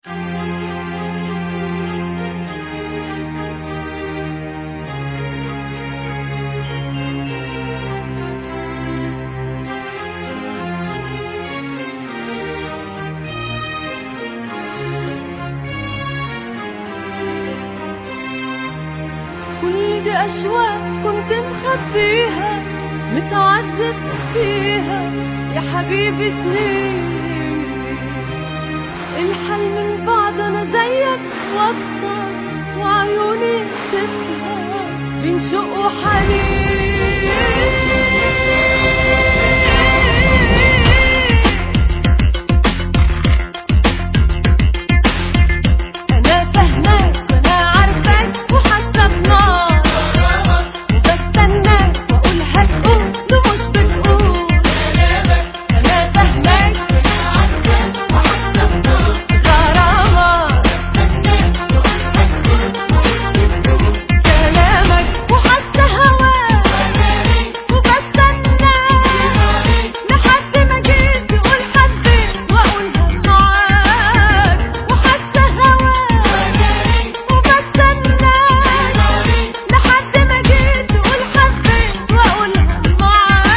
كل دي أشواق كنت مخبيها متعذب فيها يا حبيبي سنين الحل من بعد أنا زيك وأكتر وعيوني تسهر بين شوق وحنين أنا فاهماك وأنا عارفاك وحاسة بنار وبستناك وأقول هتقول ومش بتقول أنا فاهماك وأنا عارفاك وحاسة بنار غرامك كلامك وحاسة هواك وبستناك لحد ما جيت تقول حبيت وأقول معاك وحاسة هواك وبستناك لحد ما جيت تقول حبيت وأقول معاك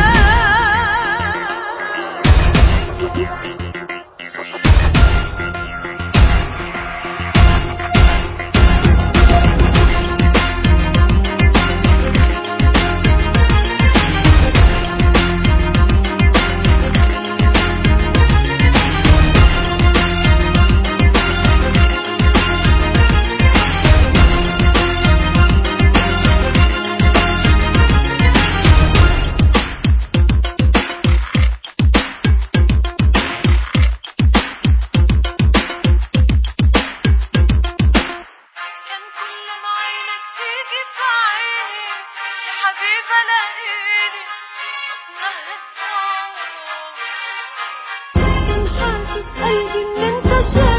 كان كل ما عينك تيجي في عيني يا حبيبي الاقيني نهر الدموع كان حاسس قلبي ان انت شايف